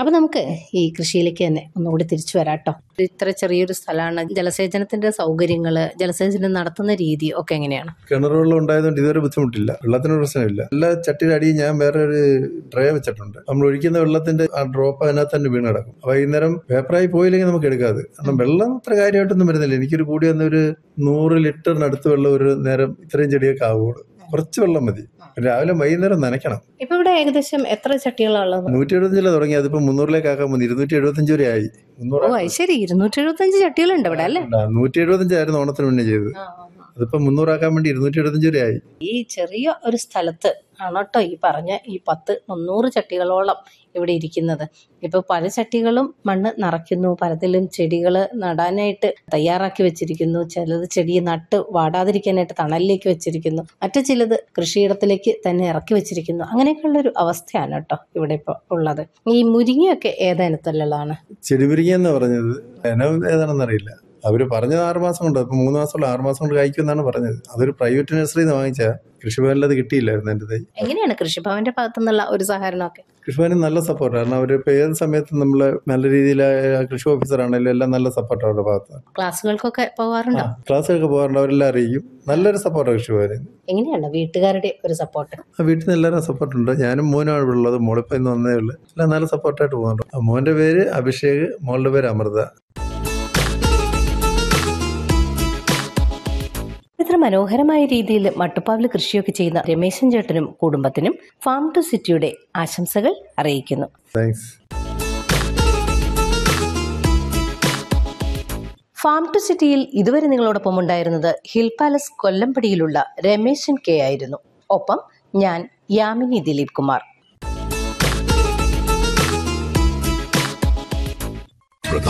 അപ്പോൾ നമുക്ക് ഈ കൃഷിയിലേക്ക് തന്നെ ഒന്നുകൂടി തിരിച്ചു വരാം കേട്ടോ ഇത്ര ചെറിയൊരു സ്ഥലമാണ് ജലസേചനത്തിന്റെ സൗകര്യങ്ങൾ ജലസേചനം നടത്തുന്ന രീതി ഒക്കെ എങ്ങനെയാണ് കിണർ വെള്ളം ഉണ്ടായതുകൊണ്ട് ഇതുവരെ ബുദ്ധിമുട്ടില്ല വെള്ളത്തിന് പ്രശ്നമില്ല എല്ലാ ചട്ടിയുടെ അടിയിൽ ഞാൻ വേറെ ഒരു ട്രേ വെച്ചിട്ടുണ്ട് നമ്മൾ ഒഴിക്കുന്ന വെള്ളത്തിന്റെ ആ ഡ്രോപ്പ് അതിനകത്ത് തന്നെ വീണ് കിടക്കും വൈകുന്നേരം പേപ്പറായി പോയില്ലെങ്കിൽ നമുക്ക് എടുക്കാതെ കാരണം വെള്ളം അത്ര കാര്യമായിട്ടൊന്നും വരുന്നില്ല എനിക്കൊരു കൂടി വന്ന ഒരു നൂറ് ലിറ്ററിനടുത്ത് വെള്ളം ഒരു നേരം ഇത്രയും ചെടിയൊക്കെ ആവുള്ളൂ കുറച്ച് വെള്ളം മതി രാവിലെ വൈകുന്നേരം നനയ്ക്കണം ഇപ്പൊ ഇവിടെ ഏകദേശം എത്ര ചട്ടികളാണ് ഉള്ളത് നൂറ്റി എഴുപത്തഞ്ചില തുടങ്ങി അതിപ്പോ മുന്നൂറിലേക്ക് ആക്കാൻ മതി ഇരുന്നൂറ്റി എഴുപത്തഞ്ച് വരെ ആയി മുന്നൂറ് ഓ അത് ശരി ഇരുന്നൂറ്റി എഴുപത്തഞ്ച് ചട്ടികളുണ്ട് ഇവിടെ അല്ലേ നൂറ്റി എഴുപത്തഞ്ചായിരുന്നു ഓണത്തിന് മുന്നേ ചെയ്തത് അതിപ്പോ മുന്നൂറാക്കാൻ വേണ്ടി ഇരുന്നൂറ്റി എഴുപത്തഞ്ച് വരെ ആയി ഈ ചെറിയ ഒരു സ്ഥലത്ത് ആണ് കേട്ടോ ഈ പറഞ്ഞ ഈ പത്ത് മുന്നൂറ് ചട്ടികളോളം ഇവിടെ ഇരിക്കുന്നത് ഇപ്പൊ പല ചട്ടികളും മണ്ണ് നിറയ്ക്കുന്നു പലതിലും ചെടികൾ നടാനായിട്ട് തയ്യാറാക്കി വെച്ചിരിക്കുന്നു ചിലത് ചെടി നട്ട് വാടാതിരിക്കാനായിട്ട് തണലിലേക്ക് വെച്ചിരിക്കുന്നു മറ്റു ചിലത് കൃഷിയിടത്തിലേക്ക് തന്നെ ഇറക്കി വെച്ചിരിക്കുന്നു അങ്ങനെയൊക്കെയുള്ള ഒരു അവസ്ഥയാണ് കേട്ടോ ഇവിടെ ഇപ്പോൾ ഉള്ളത് ഈ മുരിങ്ങയൊക്കെ ഏതനത്തിലുള്ളതാണ് ചെടിപിരിക്കുക എന്ന് പറഞ്ഞത് ഇനം ഏതാണെന്ന് അറിയില്ല അവര് പറഞ്ഞത് ആറ് മാസം കൊണ്ട് ഇപ്പൊ മൂന്ന് മാസമുള്ള ആറ് മാസം കൊണ്ട് കായ്ക്കുമെന്നാണ് പറഞ്ഞത് അതൊരു പ്രൈവറ്റ് നഴ്സറിയിൽ നിന്ന് വാങ്ങിച്ച കൃഷിഭവനിൽ അത് കിട്ടിയില്ലായിരുന്നു എൻ്റെ തൈ എങ്ങനെയാണ് കൃഷിഭവന്റെ ഭാഗത്തു നിന്നുള്ള ഒരു സഹകരണമൊക്കെ കൃഷിഭവന് നല്ല സപ്പോർട്ട് കാരണം അവർ ഇപ്പോൾ ഏത് സമയത്തും നമ്മൾ നല്ല രീതിയിൽ കൃഷി ഓഫീസർ ആണെങ്കിലും എല്ലാം നല്ല സപ്പോർട്ട് അവരുടെ ഭാഗത്ത് ക്ലാസ്സുകൾക്കൊക്കെ പോകാറുണ്ടോ ക്ലാസ്സൊക്കെ പോകാറുണ്ട് അവരെല്ലാം അറിയിക്കും നല്ലൊരു സപ്പോർട്ടാണ് കൃഷിഭവന് എങ്ങനെയാണ് വീട്ടുകാരുടെ ഒരു സപ്പോർട്ട് ആ വീട്ടിൽ നിന്ന് എല്ലാവരും സപ്പോർട്ടുണ്ട് ഞാനും മോനാണ് ഇവിടെ ഉള്ളത് മോളിപ്പോൾ ഇന്ന് വന്നേ ഉള്ളൂ എല്ലാം നല്ല സപ്പോർട്ടായിട്ട് പോകുന്നുണ്ട് ആ മോൻ്റെ പേര് അഭിഷേക് മോളുടെ പേര് അമൃത ഇത്ര മനോഹരമായ രീതിയിൽ മട്ടുപ്പാവിൽ കൃഷിയൊക്കെ ചെയ്യുന്ന രമേശൻ ചേട്ടനും കുടുംബത്തിനും ഫാം ടു സിറ്റിയുടെ ആശംസകൾ അറിയിക്കുന്നു താങ്ക്സ് ഫാം ടു സിറ്റിയിൽ ഇതുവരെ നിങ്ങളോടൊപ്പം ഉണ്ടായിരുന്നത് ഹിൽ പാലസ് കൊല്ലമ്പടിയിലുള്ള രമേശൻ കെ ആയിരുന്നു ഒപ്പം ഞാൻ യാമിനി ദിലീപ് കുമാർ